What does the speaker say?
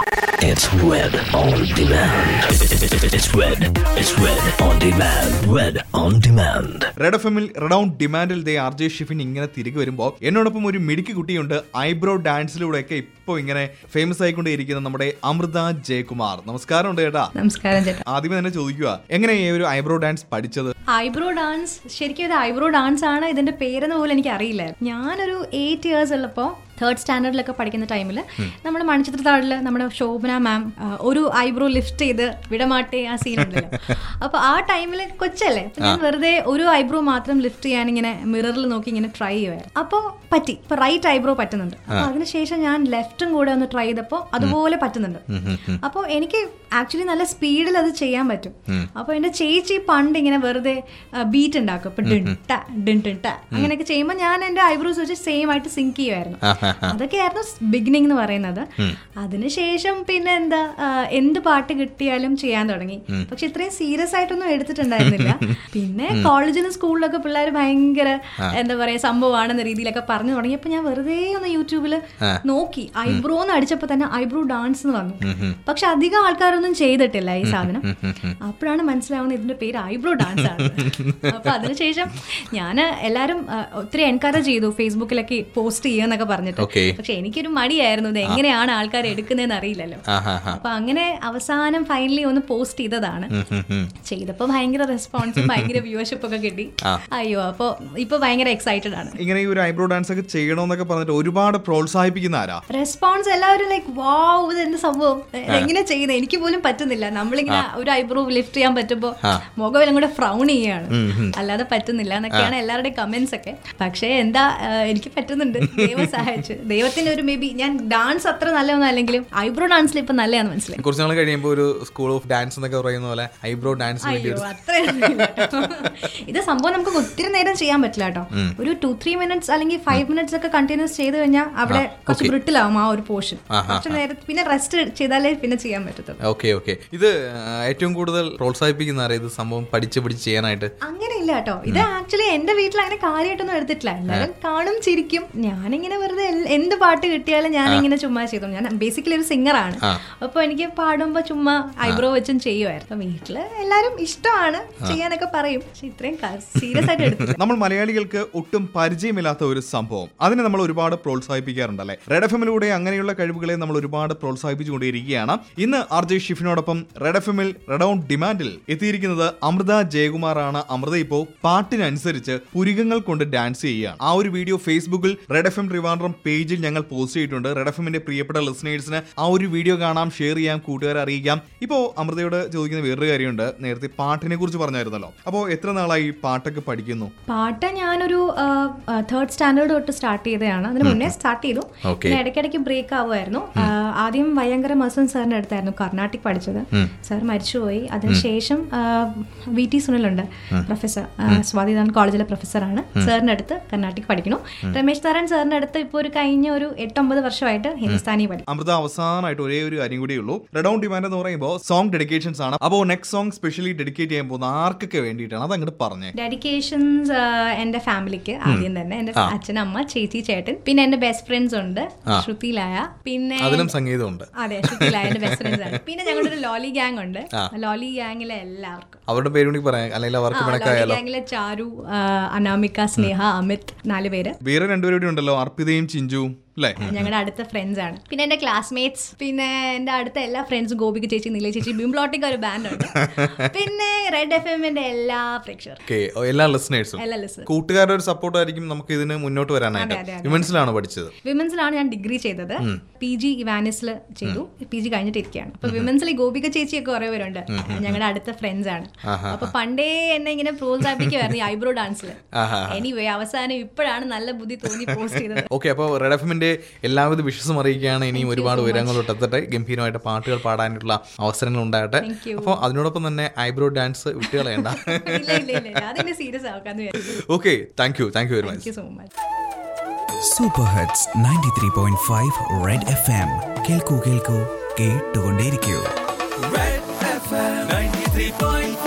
It's Red on Demand. It's Red. It's Red on Demand. Red on Demand. Red F എമ്മിൽ red on ഡിമാൻഡിൽ ദേ R J Shifin ഇങ്ങനെ തിരികെ വരുമ്പോൾ എന്നോടൊപ്പം ഒരു മിടുക്കി കുട്ടിയുണ്ട് ഐബ്രോ ഡാൻസിലൂടെയൊക്കെ ഇപ്പോൾ ഇങ്ങനെ ഫേമസ് ആയിക്കൊണ്ടേയിരിക്കുന്ന നമ്മുടെ അമൃത ജയകുമാർ നമസ്കാരം ഉണ്ട് ചേട്ടാ നമസ്കാരം ചേട്ടാ ആദ്യമേ തന്നെ ചോദിക്കുക എങ്ങനെ ഈ ഒരു ഐബ്രോ ഡാൻസ് പഠിച്ചത് ഐബ്രോ ഡാൻസ് ശരിക്കും ഇത് ഐബ്രോ ഡാൻസ് ആണ് ഇതിന്റെ പേരെന്ന് പോലും എനിക്ക് അറിയില്ലായിരുന്നു ഞാനൊരു എയ്റ്റ് ഇയേഴ്സ് ഉള്ളപ്പോൾ തേർഡ് സ്റ്റാൻഡേർഡിലൊക്കെ പഠിക്കുന്ന ടൈമിൽ നമ്മുടെ മണിച്ചിത്രത്താഴിൽ നമ്മുടെ ശോഭന മാം ഒരു ഐബ്രോ ലിഫ്റ്റ് ചെയ്ത് വിടമാട്ടെ ആ സീൻ ഉണ്ടല്ലോ അപ്പൊ ആ ടൈമിൽ കൊച്ചല്ലേ അപ്പൊ ഞാൻ വെറുതെ ഒരു ഐബ്രോ മാത്രം ലിഫ്റ്റ് ചെയ്യാൻ ഇങ്ങനെ മിററിൽ നോക്കി ഇങ്ങനെ ട്രൈ ചെയ്യുമായിരുന്നു അപ്പോൾ പറ്റി ഇപ്പൊ റൈറ്റ് ഐബ്രോ പറ്റുന്നുണ്ട് അപ്പൊ അതിനുശേഷം ഞാൻ ലെഫ്റ്റും കൂടെ ഒന്ന് ട്രൈ ചെയ്തപ്പോൾ അതുപോലെ പറ്റുന്നുണ്ട് അപ്പോൾ എനിക്ക് ആക്ച്വലി നല്ല സ്പീഡിൽ അത് ചെയ്യാൻ പറ്റും അപ്പോൾ എന്റെ ചേച്ചി പണ്ട് ഇങ്ങനെ വെറുതെ ബീറ്റ് ഉണ്ടാക്കും ഇപ്പൊ ഡിൻ ട ഡിൻ ടിൻ ട അങ്ങനെയൊക്കെ ചെയ്യുമ്പോൾ ഞാൻ എന്റെ ഐബ്രോസ് വെച്ച് സെയിം ആയിട്ട് സിങ്ക് ചെയ്യുമായിരുന്നു അതൊക്കെയായിരുന്നു ബിഗിനിങ് എന്ന് പറയുന്നത് അതിനുശേഷം പിന്നെ എന്താ ആ, എന്ത് പാട്ട് കിട്ടിയാലും ചെയ്യാൻ തുടങ്ങി പക്ഷെ ഇത്രയും സീരിയസ് ആയിട്ടൊന്നും എടുത്തിട്ടുണ്ടായിരുന്നില്ല പിന്നെ കോളേജിലും സ്കൂളിലൊക്കെ പിള്ളേർ ഭയങ്കര എന്താ പറയാ സംഭവമാണെന്ന രീതിയിലൊക്കെ പറഞ്ഞു തുടങ്ങിയപ്പോൾ ഞാൻ വെറുതെ ഒന്ന് യൂട്യൂബിൽ നോക്കി ഐബ്രോ എന്ന് അടിച്ചപ്പോൾ തന്നെ ഐബ്രോ ഡാൻസ് എന്ന് വന്നു പക്ഷെ അധികം ആൾക്കാരൊന്നും ചെയ്തിട്ടില്ല ഈ സാധനം അപ്പോഴാണ് മനസ്സിലാവുന്നത് ഇതിന്റെ പേര് ഐബ്രോ ഡാൻസ് ആണ് അപ്പൊ അതിനുശേഷം ഞാൻ എല്ലാരും ആ, ഒത്തിരി എൻകറേജ് ചെയ്തു ഫേസ്ബുക്കിലൊക്കെ പോസ്റ്റ് ചെയ്യുന്നൊക്കെ പറഞ്ഞിട്ട് Okay. പക്ഷെ എനിക്കൊരു മടിയായിരുന്നു ഇത് എങ്ങനെയാണ് ആൾക്കാർ എടുക്കുന്നതെന്ന് അറിയില്ലല്ലോ അപ്പൊ അങ്ങനെ അവസാനം ഫൈനലി ഒന്ന് പോസ്റ്റ് ചെയ്തതാണ് ചെയ്തപ്പോ ഭയങ്കര റെസ്പോൺസും ഭയങ്കര വ്യൂവർഷിപ്പ് ഒക്കെ കിട്ടി അയ്യോ അപ്പൊ ഇപ്പൊ ഭയങ്കര എക്സൈറ്റഡ് ആണ് ഇങ്ങനെ ഈ ഒരു ഐബ്രോ ഡാൻസ് ഒക്കെ ചെയ്യണമെന്നൊക്കെ പറഞ്ഞിട്ട് ഒരുപാട് പ്രോത്സാഹിപ്പിക്കുന്ന ആരാ റെസ്പോൺസ് എല്ലാവരും ലൈക്ക് വാവ് ഇത് എന്ത് സംഭവം എങ്ങനെ ചെയ്യുന്നത് എനിക്ക് പോലും പറ്റുന്നില്ല നമ്മളിങ്ങനെ ഒരു ഐബ്രോ ലിഫ്റ്റ് ചെയ്യാൻ പറ്റുമ്പോ മുഖമെല്ലാം കൂടെ ഫ്രൗൺ ചെയ്യാണ് അല്ലാതെ പറ്റുന്നില്ല എന്നൊക്കെയാണ് എല്ലാവരുടെയും കമന്റ്സ് ഒക്കെ പക്ഷേ എന്താ ആ, എനിക്ക് പറ്റുന്നുണ്ട് ദൈവം സഹായിച്ചു ദൈവത്തിന്റെ ഒരു മേ ബി ഞാൻ ഡാൻസ് അത്ര നല്ലതൊന്നും അല്ലെങ്കിലും ഐബ്രോ ഡാൻസിൽ ഇപ്പൊ നല്ലതാന്ന് മനസ്സിലായി കുറച്ച് നാൾ കഴിയുമ്പോൾ ഒരു സ്കൂൾ ഓഫ് ഡാൻസ് എന്നൊക്കെ പറയുന്ന പോലെ ഐബ്രോ ഡാൻസ് വേണ്ടി അയ്യോ അത്രയൊന്നും ഇല്ല കേട്ടോ. ഇത് സംഭവം നമുക്ക് ഒത്തിരി നേരം ചെയ്യാൻ പറ്റില്ല കേട്ടോ ഒരു ടു ത്രീ മിനിറ്റ്സ് അല്ലെങ്കിൽ ഫൈവ് മിനിറ്റ്സ് ഒക്കെ കണ്ടിന്യൂസ് ചെയ്ത് കഴിഞ്ഞാൽ അവിടെ കുറച്ച് ബ്രിട്ടിലാവും ആ ഒരു പോർഷൻ കുറച്ച് നേരം പിന്നെ റെസ്റ്റ് ചെയ്താലേ പിന്നെ ചെയ്യാൻ പറ്റത്തുള്ളൂ ഓക്കെ ഓക്കെ ഇത് ആ, ഏറ്റവും കൂടുതൽ പ്രോത്സാഹിപ്പിക്കുന്ന ആരാ ഇത് സംഭവം പഠിച്ച് പഠിച്ച് ചെയ്യാനായിട്ട് അങ്ങനെ ഇല്ല കേട്ടോ ഇത് ആക്ച്വലി എന്റെ വീട്ടിൽ അങ്ങനെ കാര്യമായിട്ടൊന്നും എടുത്തിട്ടില്ല എല്ലാവരും കാണും ചിരിക്കും ഞാനിങ്ങനെ വെറുതെ എൽ- എന്ത് പാട്ട് കിട്ടിയാലും ഞാൻ ഇങ്ങനെ ചുമ്മാ ചെയ്തു ഞാൻ ബേസിക്കലി ഒരു സിംഗർ ആണ് അപ്പൊ എനിക്ക് പാടുമ്പോ ചുമ്മാ ഐബ്രോ വെച്ചും ചെയ്യുമായിരുന്നു അപ്പൊ വീട്ടില് എല്ലാരും ഇഷ്ടമാണ് ചെയ്യാനൊക്കെ പറയും പക്ഷെ ഇത്രയും സീരിയസ് ആയിട്ട് എടുത്തില്ല നമ്മൾ മലയാളികൾക്ക് ഒട്ടും പരിചയമില്ലാത്ത ഒരു സംഭവം അതിനെ നമ്മൾ ഒരുപാട് പ്രോത്സാഹിപ്പിക്കാറുണ്ടല്ലേ റെഡ് എഫ് എമ്മിലൂടെ അങ്ങനെയുള്ള കഴിവുകളെ നമ്മൾ ഒരുപാട് പ്രോത്സാഹിപ്പിച്ചുകൊണ്ടിരിക്കുകയാണ് ഇന്ന് ആർ ജെ ഷിഫിനോടൊപ്പം റെഡ് എഫ് എമ്മിൽ റെഡൌൺ ഡിമാൻഡിൽ എത്തിയിരിക്കുന്നത് അമൃത ജയകുമാറാണ് അമൃത ഇപ്പോ പാട്ടിനനുസരിച്ച് പുരികങ്ങൾ കൊണ്ട് ഡാൻസ് ചെയ്യുകയാണ് ആ ഒരു വീഡിയോ ഫേസ്ബുക്കിൽ റെഡ് എഫ് എം ട്രിവാൻഡ്രം പേജിൽ ഞങ്ങൾ പോസ്റ്റ് ചെയ്തിട്ടുണ്ട് റെഡ് എഫ് എമ്മിന്റെ പ്രിയപ്പെട്ട ലിസണേഴ്സിന് ആ ഒരു വീഡിയോ കാണാം ഷെയർ ചെയ്യാം കൂട്ടുകാരെ അറിയിക്കാം ഇപ്പോ അമൃതയോട് ചോദിക്കുന്ന വേറൊരു കാര്യമുണ്ട് നേരത്തെ പാട്ടിനെ കുറിച്ച് പറഞ്ഞായിരുന്നല്ലോ അപ്പോൾ എത്ര നാളായി പാട്ടൊക്കെ പഠിക്കുന്നു പാട്ട് ഞാനൊരു തേർഡ് സ്റ്റാൻഡേർഡ് തൊട്ട് സ്റ്റാർട്ട് ചെയ്തതാണ് അതിന് മുന്നേ സ്റ്റാർട്ട് ചെയ്തു Okay. പിന്നെ ഇടയ്ക്കിടയ്ക്ക് ബ്രേക്ക് ആവുമായിരുന്നു ആ, ആദ്യം ഭയങ്കര മസൻ സാറിന്റെ അടുത്തായിരുന്നു കർണാട്ടിക് പഠിച്ചത് സാർ മരിച്ചുപോയി അതിനുശേഷം ആ, വി ടി സുനിലുണ്ട് പ്രൊഫസർ ആ, സ്വാതിദാൻ കോളേജിലെ പ്രൊഫസറാണ് സാറിന്റെ അടുത്ത് കർണാട്ടിക് പഠിക്കുന്നു രമേശ് നാരായൺ സാറിന്റെ അടുത്ത് ഇപ്പോൾ ഒരു കഴിഞ്ഞ ഒരു എട്ടൊമ്പത് വർഷമായിട്ട് ഹിന്ദുസ്ഥാനി പഠിക്കും അമൃത അവസാനമായിട്ട് ഒരേ ഒരു കാര്യം കൂടിയേ ഉള്ളൂ റെഡൌൺ ഡിമാൻഡ് എന്ന് പറയുമ്പോൾ സോങ് ഡെഡിക്കേഷൻസ് ആണ് അപ്പോൾ നെക്സ്റ്റ് സോങ് സ്പെഷ്യലി ഡെഡിക്കേറ്റ് ചെയ്യാൻ പോകുന്ന ആർക്കൊക്കെ വേണ്ടിയിട്ടാണ് അത് അങ്ങോട്ട് പറഞ്ഞേ ഡെഡിക്കേഷൻസ് എന്റെ ഫാമിലിക്ക് ആദ്യം തന്നെ എന്റെ അച്ഛൻ അമ്മ ചേച്ചി ചേട്ടൻ പിന്നെ എന്റെ ബെസ്റ്റ് ഫ്രണ്ട്സ് ഉണ്ട് ശ്രുതിലായ പിന്നെ അതിലും സംഗീതമുണ്ട് അതെ ശ്രുതിലായ എന്റെ ബെസ്റ്റ് ഫ്രണ്ട്സ് ആണ് പിന്നെ ഞങ്ങളുടെ ഒരു ലോലി ഗ്യാങ് ഉണ്ട് ലോലി ഗ്യാങ്ങിലെ എല്ലാവർക്കും അവരുടെ പേര് കൂടി പറയാം അല്ലെങ്കിൽ അവർക്ക് ആ, ലോലി പിണക്കായാലോ ഗ്യാങ്ങിലെ ചാരു ആ, അനാമിക സ്നേഹ അമിത് നാല് പേര് വേറെ രണ്ടുപേരും കൂടി ഉണ്ടല്ലോ അർപ്പിതയും ചിഞ്ചുവും അല്ലേ ഞങ്ങളുടെ അടുത്ത ഫ്രണ്ട്സ് ആണ് പിന്നെ എന്റെ ക്ലാസ്മേറ്റ്സ് പിന്നെ എന്റെ അടുത്ത എല്ലാ ഫ്രണ്ട്സും ഗോപിക ചേച്ചി നീല ചേച്ചി ബിംബ്ലോട്ടിക്ക് ഒരു ബാൻഡ് ഉണ്ട് പിന്നെ റെഡ് എഫ് എമ്മിന്റെ എല്ലാ പ്രേക്ഷകർ ഓക്കെ എല്ലാ ലിസണേഴ്സും എല്ലാ ലിസൺ കൂട്ടുകാരുടെ ഒരു സപ്പോർട്ടായിരിക്കും നമുക്ക് ഇതിന് മുന്നോട്ട് വരാനായിട്ട് അതെ, അതെ, അതെ. വിമൻസിലാണ് പഠിച്ചത് വിമൻസിലാണ് ഞാൻ ഡിഗ്രി ചെയ്തത് പി ജി ഇവാനിസിൽ ചെയ്തു പി ജി കഴിഞ്ഞിട്ടിരിക്കുകയാണ് അപ്പൊ വിമൻസിൽ ഈ ഗോപിക ചേച്ചിയൊക്കെ കുറെ പേരുണ്ട് ഞങ്ങളുടെ അടുത്ത ഫ്രണ്ട്സ് ആണ് അപ്പൊ പണ്ടേ എന്നെ ഇങ്ങനെ പ്രോത്സാഹിപ്പിക്കുമായിരുന്നു ഈ ഐബ്രോ ഡാൻസിൽ എനിവേ അവസാനം ഇപ്പോഴാണ് നല്ല ബുദ്ധി തോന്നി പോസ്റ്റ് ചെയ്തത് ഓക്കെ അപ്പോൾ റെഡ് എഫ് എമ്മിന്റെ എല്ലാവിധ വിഷസും അറിയിക്കുകയാണ് ഇനിയും ഒരുപാട് ഉയരങ്ങളോട്ട് എത്തട്ടെ ഗംഭീരമായിട്ട് പാട്ടുകൾ പാടാനായിട്ടുള്ള അവസരങ്ങൾ ഉണ്ടാകട്ടെ Thank you. അപ്പോൾ അതിനോടൊപ്പം തന്നെ ഐബ്രോ ഡാൻസ് വിട്ടുകളയണ്ട ഇല്ല ഇല്ല ഇല്ല ഇല്ല. അതിനെ സീരിയസ് ആക്കാന്ന് വിചാരിച്ചു okay thank you thank you very thank much you so much super hits ninety three point five red F M കേൾക്കൂ കേൾക്കൂ കേട്ടുകൊണ്ടേയിരിക്കൂ Red FM 93.5